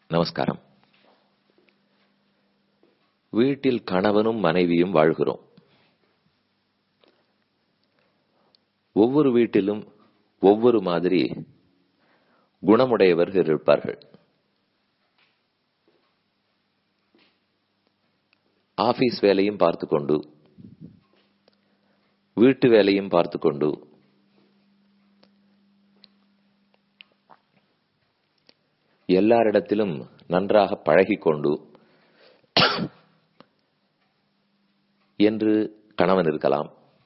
நமஸ்காரம் வீட்டில் கணவனும் மனைவியும் வாழ்கிறோம் ஒவ்வொரு வீட்டிலும் ஒவ்வொரு மாதிரி குணமுடையவர்கள் இருப்பார்கள் ஆபீஸ் வேலையும் பார்த்து கொண்டு வீட்டு வேலையும் பார்த்து கொண்டு எல்லாரிடத்திலும் நன்றாக பழகிக்கொண்டு என்று கணவன் இருக்கலாம்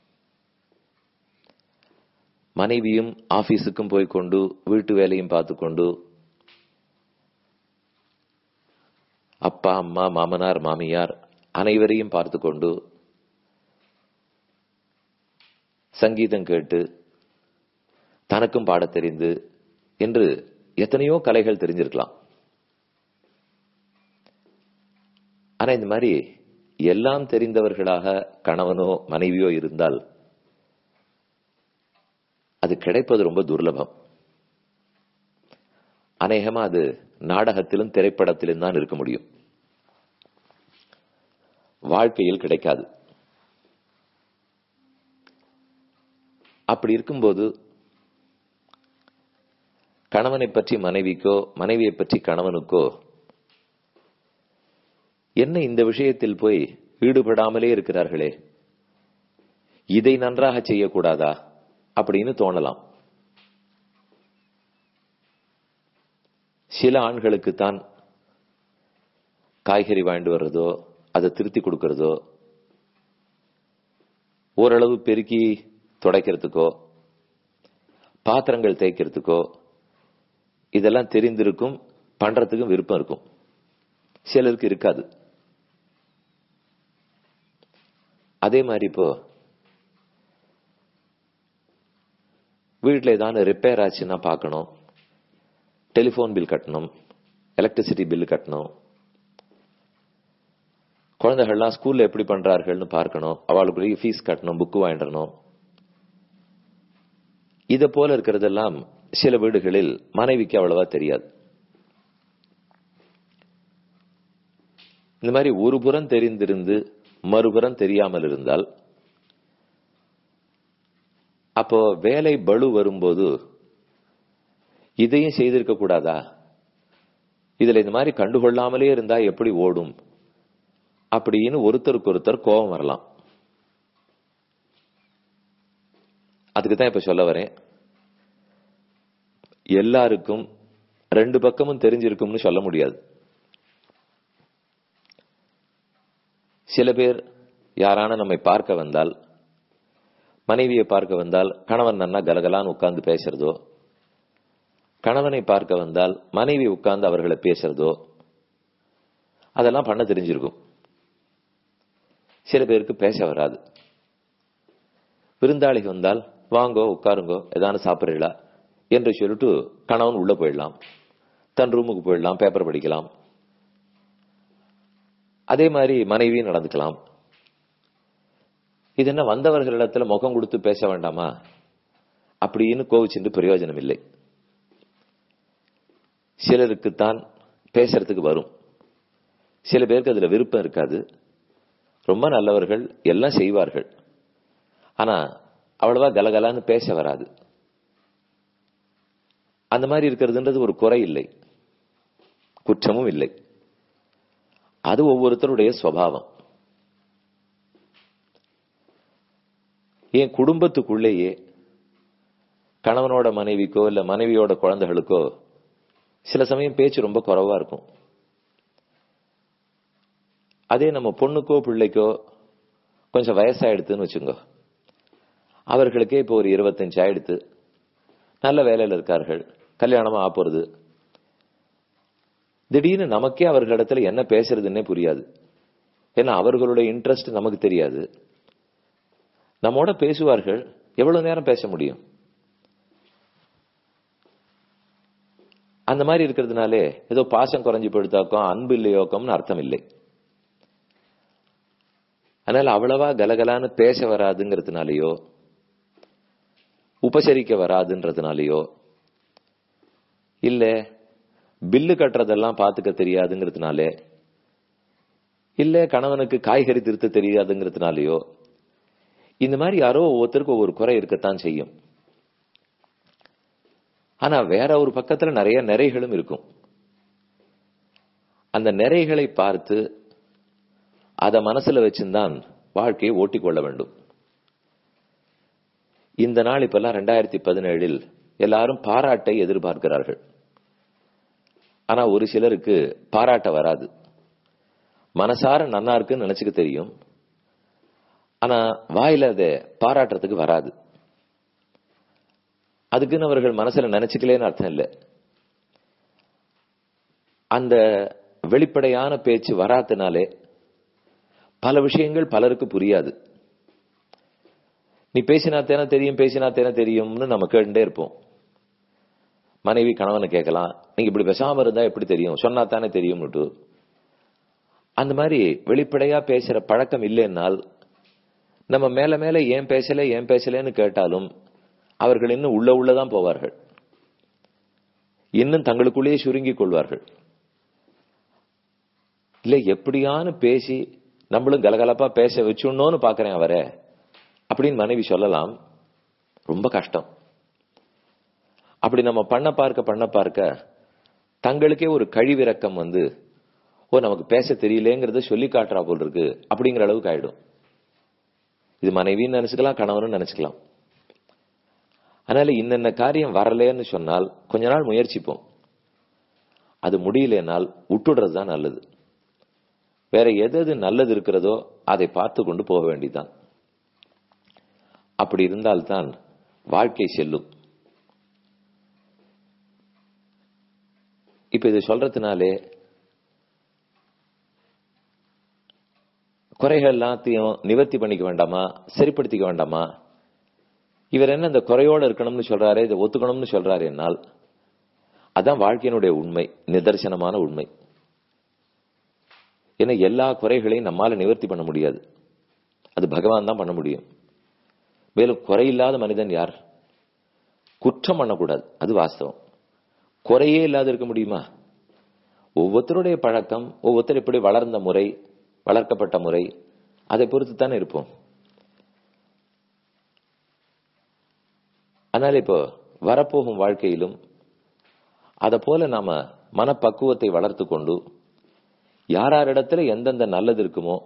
மனைவியும் ஆபீஸுக்கும் போய்கொண்டு வீட்டு வேலையும் பார்த்துக்கொண்டு அப்பா அம்மா மாமனார் மாமியார் அனைவரையும் பார்த்து கொண்டு சங்கீதம் கேட்டு தனக்கும் பாடத் தெரிந்து என்று எத்தனையோ கலைகள் தெரிஞ்சிருக்கலாம் ஆனா இந்த மாதிரி எல்லாம் தெரிந்தவர்களாக கணவனோ மனைவியோ இருந்தால் அது கிடைப்பது ரொம்ப துர்லபம் அநேகமா அது நாடகத்திலும் திரைப்படத்திலும் தான் இருக்க முடியும் வாழ்க்கையில் கிடைக்காது அப்படி இருக்கும்போது கணவனை பற்றி மனைவிக்கோ மனைவியை பற்றி கணவனுக்கோ என்ன இந்த விஷயத்தில் போய் ஈடுபடாமலே இருக்கிறார்களே இதை நன்றாக செய்யக்கூடாதா அப்படின்னு தோணலாம் சில ஆண்களுக்குத்தான் காய்கறி வாங்கிட்டு வர்றதோ அதை திருத்தி கொடுக்கறதோ ஓரளவு பெருக்கி துடைக்கிறதுக்கோ பாத்திரங்கள் தேய்க்கிறதுக்கோ இதெல்லாம் தெரிந்திருக்கும் பண்றதுக்கும் விருப்பம் இருக்கும் சிலருக்கு இருக்காது அதே மாதிரி இப்போ வீட்டில் ஏதாவது ரிப்பேர் ஆச்சுன்னா பார்க்கணும் டெலிஃபோன் பில் கட்டணும் எலக்ட்ரிசிட்டி பில் கட்டணும் குழந்தைகள்லாம் ஸ்கூல்ல எப்படி பண்றார்கள்னு பார்க்கணும் அவளுக்குரிய ஃபீஸ் கட்டணும் புக்கு வாங்கிடணும் இதை போல இருக்கிறதெல்லாம் சில வீடுகளில் மனைவிக்கு அவ்வளவா தெரியாது இந்த மாதிரி ஒரு புறம் தெரிந்திருந்து மறுபுறம் தெரியாமல் இருந்தால் அப்போ வேலை பளு வரும்போது இதையும் செய்திருக்க கூடாதா இதுல இந்த மாதிரி கண்டுகொள்ளாமலே இருந்தா எப்படி ஓடும் அப்படின்னு ஒருத்தருக்கு ஒருத்தர் கோபம் வரலாம் அதுக்கு தான் இப்ப சொல்ல வரேன் எல்லாருக்கும் ரெண்டு பக்கமும் தெரிஞ்சிருக்கும்னு சொல்ல முடியாது சில பேர் யாரான நம்மை பார்க்க வந்தால் மனைவியை பார்க்க வந்தால் கணவன் நன்னா கலகலான்னு உட்கார்ந்து பேசுறதோ கணவனை பார்க்க வந்தால் மனைவி உட்கார்ந்து அவர்களை பேசுறதோ அதெல்லாம் பண்ண தெரிஞ்சிருக்கும் சில பேருக்கு பேச வராது விருந்தாளிக்கு வந்தால் வாங்கோ உட்காருங்கோ ஏதான சாப்பிடுறீங்களா என்று சொல்லிட்டு கணவன் உள்ள போயிடலாம் தன் ரூமுக்கு போயிடலாம் பேப்பர் படிக்கலாம் அதே மாதிரி மனைவியும் நடந்துக்கலாம் இது என்ன வந்தவர்களிடத்துல முகம் கொடுத்து பேச வேண்டாமா அப்படின்னு கோவிச்சுட்டு பிரயோஜனம் இல்லை சிலருக்குத்தான் பேசுறதுக்கு வரும் சில பேருக்கு அதுல விருப்பம் இருக்காது ரொம்ப நல்லவர்கள் எல்லாம் செய்வார்கள் ஆனா அவ்வளவா கலகலான்னு பேச வராது அந்த மாதிரி இருக்கிறதுன்றது ஒரு குறை இல்லை குற்றமும் இல்லை அது ஒவ்வொருத்தருடைய சுவாவம் என் குடும்பத்துக்குள்ளேயே கணவனோட மனைவிக்கோ இல்ல மனைவியோட குழந்தைகளுக்கோ சில சமயம் பேச்சு ரொம்ப குறைவா இருக்கும் அதே நம்ம பொண்ணுக்கோ பிள்ளைக்கோ கொஞ்சம் வயசாயிடுதுன்னு வச்சுங்க அவர்களுக்கே இப்போ ஒரு இருபத்தஞ்சு ஆயிடுத்து நல்ல வேலையில இருக்கார்கள் கல்யாணமா ஆப்போறது திடீர்னு நமக்கே அவர்களிடத்துல என்ன பேசுறதுன்னே புரியாது ஏன்னா அவர்களுடைய இன்ட்ரெஸ்ட் நமக்கு தெரியாது நம்மோட பேசுவார்கள் எவ்வளவு நேரம் பேச முடியும் அந்த மாதிரி இருக்கிறதுனாலே ஏதோ பாசம் குறைஞ்சு போயிடுத்தாக்கும் அன்பு இல்லையோக்கம்னு அர்த்தம் இல்லை அதனால அவ்வளவா கலகலான்னு பேச வராதுங்கிறதுனாலயோ உபசரிக்க வராதுன்றதுனாலயோ இல்ல பில்லு கட்டுறதெல்லாம் பாத்துக்க தெரியாதுங்கிறதுனாலே இல்ல கணவனுக்கு காய்கறி திருத்த தெரியாதுங்கிறதுனாலயோ இந்த மாதிரி யாரோ ஒவ்வொருத்தருக்கும் ஒவ்வொரு குறை இருக்கத்தான் செய்யும் ஆனா வேற ஒரு பக்கத்துல நிறைய நிறைகளும் இருக்கும் அந்த நிறைகளை பார்த்து அத மனசுல வச்சுதான் வாழ்க்கையை ஓட்டிக்கொள்ள வேண்டும் இந்த நாள் இப்பெல்லாம் ரெண்டாயிரத்தி பதினேழில் எல்லாரும் பாராட்டை எதிர்பார்க்கிறார்கள் ஆனா ஒரு சிலருக்கு பாராட்ட வராது மனசார நன்னா இருக்குன்னு நினைச்சுக்க தெரியும் ஆனா வாயில அதை பாராட்டுறதுக்கு வராது அதுக்குன்னு அவர்கள் மனசுல நினைச்சுக்கலேன்னு அர்த்தம் இல்லை அந்த வெளிப்படையான பேச்சு வராதனாலே பல விஷயங்கள் பலருக்கு புரியாது நீ பேசினா தேன தெரியும் பேசினா தேன தெரியும்னு நம்ம கேட்டுட்டே இருப்போம் மனைவி கணவனை கேட்கலாம் நீங்க இப்படி பேசாம இருந்தா எப்படி தெரியும் சொன்னா தானே தெரியும்னுட்டு அந்த மாதிரி வெளிப்படையா பேசுற பழக்கம் இல்லைன்னால் நம்ம மேல மேல ஏன் பேசல ஏன் பேசலன்னு கேட்டாலும் அவர்கள் இன்னும் உள்ள உள்ளதான் போவார்கள் இன்னும் தங்களுக்குள்ளேயே சுருங்கிக் கொள்வார்கள் இல்ல எப்படியானு பேசி நம்மளும் கலகலப்பா பேச வச்சுடணும்னு பாக்குறேன் அவரை அப்படின்னு மனைவி சொல்லலாம் ரொம்ப கஷ்டம் அப்படி நம்ம பண்ண பார்க்க பண்ண பார்க்க தங்களுக்கே ஒரு கழிவிறக்கம் வந்து ஓ நமக்கு பேச தெரியலேங்கிறத சொல்லி காட்டுறா போல் இருக்கு அப்படிங்கிற அளவுக்கு ஆயிடும் இது மனைவின்னு நினைச்சுக்கலாம் கணவனும் நினைச்சுக்கலாம் அதனால இன்னென்ன காரியம் வரலன்னு சொன்னால் கொஞ்ச நாள் முயற்சிப்போம் அது முடியலனால் விட்டுடுறது தான் நல்லது வேற எது எது நல்லது இருக்கிறதோ அதை பார்த்து கொண்டு போக வேண்டிதான் அப்படி இருந்தால்தான் வாழ்க்கை செல்லும் இப்ப இது சொல்றதுனாலே குறைகள் எல்லாத்தையும் நிவர்த்தி பண்ணிக்க வேண்டாமா சரிப்படுத்திக்க வேண்டாமா இவர் என்ன இந்த குறையோடு இருக்கணும்னு சொல்றாரு இதை ஒத்துக்கணும்னு சொல்றாரு என்னால் அதான் வாழ்க்கையினுடைய உண்மை நிதர்சனமான உண்மை ஏன்னா எல்லா குறைகளையும் நம்மால நிவர்த்தி பண்ண முடியாது அது பகவான் தான் பண்ண முடியும் மேலும் குறையில்லாத மனிதன் யார் குற்றம் பண்ணக்கூடாது அது வாஸ்தவம் குறையே இல்லாத இருக்க முடியுமா ஒவ்வொருத்தருடைய பழக்கம் ஒவ்வொருத்தர் எப்படி வளர்ந்த முறை வளர்க்கப்பட்ட முறை அதை பொறுத்து தானே இருப்போம் அதனால இப்போ வரப்போகும் வாழ்க்கையிலும் அத போல நாம மனப்பக்குவத்தை வளர்த்து கொண்டு யாராரிடத்துல எந்தெந்த நல்லது இருக்குமோ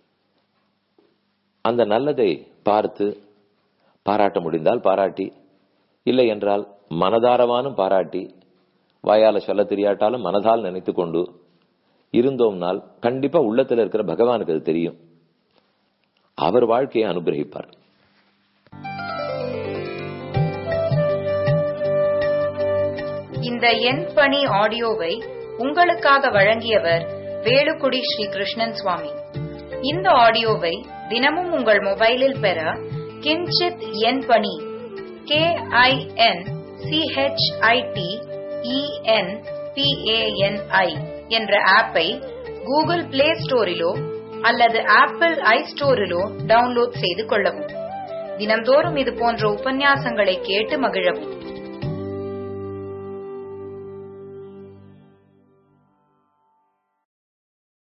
அந்த நல்லதை பார்த்து பாராட்ட முடிந்தால் பாராட்டி இல்லை என்றால் மனதாரவானும் பாராட்டி வாயால சொல்ல தெரியாட்டாலும் மனதால் நினைத்து கொண்டு இருந்தோம்னால் கண்டிப்பா உள்ளத்துல இருக்கிற பகவானுக்கு அது தெரியும் அவர் வாழ்க்கையை அனுகிரகிப்பார் இந்த எண் பணி ஆடியோவை உங்களுக்காக வழங்கியவர் வேலுக்குடி ஸ்ரீ கிருஷ்ணன் சுவாமி இந்த ஆடியோவை தினமும் உங்கள் மொபைலில் பெற கிஞ்சித் எண் பணி கே ஐ என் சிஹெச்ஐடி இஎன் பிஏஎன்ஐ என்ற ஆப்பை கூகுள் பிளே ஸ்டோரிலோ அல்லது ஆப்பிள் ஐ ஸ்டோரிலோ டவுன்லோட் செய்து கொள்ளவும் தினம்தோறும் இது போன்ற உபன்யாசங்களை கேட்டு மகிழவும்